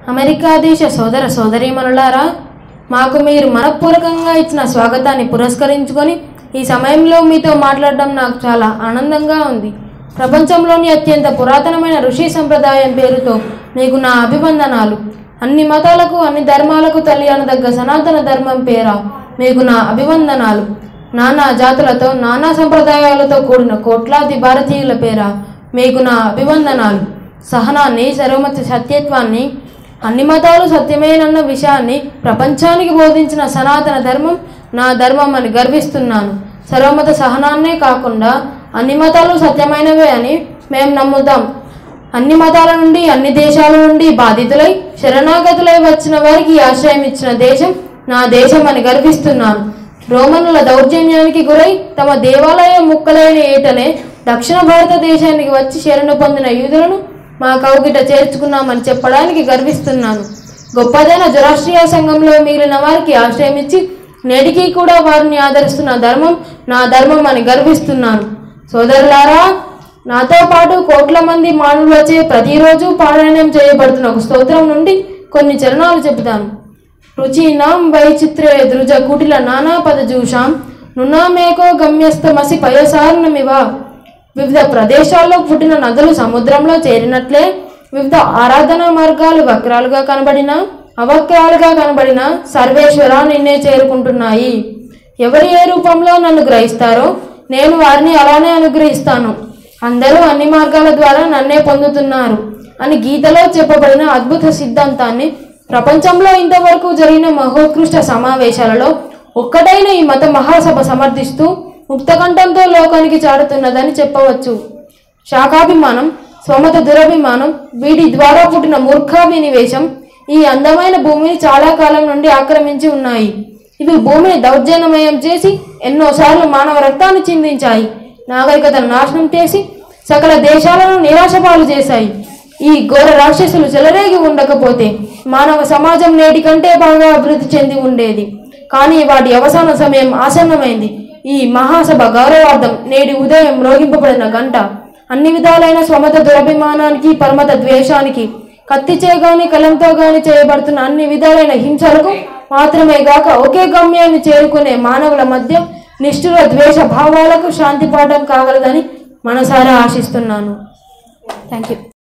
America దేశ సోదర సోదరీమణులారా మాకు మీరు మనపూర్వకంగా ఇచ్చిన స్వాగతాన్ని పురస్కరించుకొని ఈ సమయంలో మీతో మాట్లాడడం నాకు చాలా ఆనందంగా ఉంది ప్రపంచంలోని అత్యంత పురాతనమైన ఋషి సంప్రదాయం పేరుతో మీకు నా అభివందనాలు అన్ని మతాలకు అన్ని ధర్మాలకు తల్లి అనదగ్గ సనాతన ధర్మం పేర మీకు నా అభివందనాలు నానా జాతులతో నానా సంప్రదాయాలతో కూడిన కోట్లాది భారతీయుల పేర మీకు నా అభివందనాలు సహనాన్ని సర్వమత సత్యత్వాన్ని అన్ని మతాలు సత్యమేనన్న విషయాన్ని ప్రపంచానికి బోధించిన సనాతన ధర్మం నా ధర్మం అని గర్విస్తున్నాను సర్వమత సహనాన్నే కాకుండా అన్ని మతాలు సత్యమైనవే అని మేము నమ్ముతాం అన్ని మతాల నుండి అన్ని దేశాల నుండి బాధితులై శరణాగతులై వచ్చిన వారికి ఆశ్రయం ఇచ్చిన దేశం నా దేశం అని గర్విస్తున్నాను రోమనుల దౌర్జన్యానికి గురై తమ దేవాలయ ముక్కలైన ఏటనే దక్షిణ భారతదేశానికి వచ్చి శరణు పొందిన యూదులను మా కౌగిట చేర్చుకున్నామని చెప్పడానికి గర్విస్తున్నాను గొప్పదైన జొరాష్ట్రీయ సంఘంలో మిగిలిన వారికి ఆశ్రయం ఇచ్చి నేటికి కూడా వారిని ఆదరిస్తున్న ధర్మం నా ధర్మం అని గర్విస్తున్నాను సోదరులారా నాతో పాటు కోట్ల మంది మానవులచే ప్రతిరోజు పారాయణం చేయబడుతున్న ఒక స్తోత్రం నుండి కొన్ని చరణాలు చెబుతాను రుచీనాం వైచిత్రే దృజ కుటిల నానా పదజూషాం నునామేకో గమ్యస్తమసి పయసార్ణమివ వివిధ ప్రదేశాల్లో పుట్టిన నదులు సముద్రంలో చేరినట్లే వివిధ ఆరాధనా మార్గాలు వక్రాలుగా కనబడిన అవక్రాలుగా కనబడిన సర్వేశ్వర నిన్నే చేరుకుంటున్నాయి ఎవరు ఏ రూపంలో నన్ను గ్రహిస్తారో నేను వారిని అలానే అనుగ్రహిస్తాను అందరూ అన్ని మార్గాల ద్వారా నన్నే పొందుతున్నారు అని గీతలో చెప్పబడిన అద్భుత సిద్ధాంతాన్ని ప్రపంచంలో ఇంతవరకు జరిగిన మహోత్కృష్ట సమావేశాలలో ఒక్కటైన ఈ మత మహాసభ సమర్థిస్తూ ముక్తకంఠంతో లోకానికి చాటుతున్నదని చెప్పవచ్చు శాఖాభిమానం స్వమత దురభిమానం వీటి ద్వారా పుట్టిన మూర్ఖాభినివేశం ఈ అందమైన భూమిని చాలా కాలం నుండి ఆక్రమించి ఉన్నాయి ఇవి భూమిని దౌర్జన్యమయం చేసి ఎన్నోసార్లు మానవ రక్తాన్ని చిందించాయి నాగరికతను నాశనం చేసి సకల దేశాలను నిరాశపాలు చేశాయి ఈ ఘోర రాక్షసులు చెలరేగి ఉండకపోతే మానవ సమాజం నేటి కంటే బాగా అభివృద్ధి చెంది ఉండేది కానీ వాటి అవసాన సమయం ఆసన్నమైంది ఈ మహాసభ గౌరవార్థం నేటి ఉదయం మ్రోగింపబడిన గంట అన్ని విధాలైన స్వమత దురభిమానానికి పరమత ద్వేషానికి కత్తిచే గాని కలంతో గాని చేయబడుతున్న అన్ని విధాలైన హింసలకు మాత్రమే గాక ఒకే గమ్యాన్ని చేరుకునే మానవుల మధ్య నిష్ఠుర ద్వేష భావాలకు శాంతి పాఠం కాగలదని మనసారా ఆశిస్తున్నాను థ్యాంక్ యూ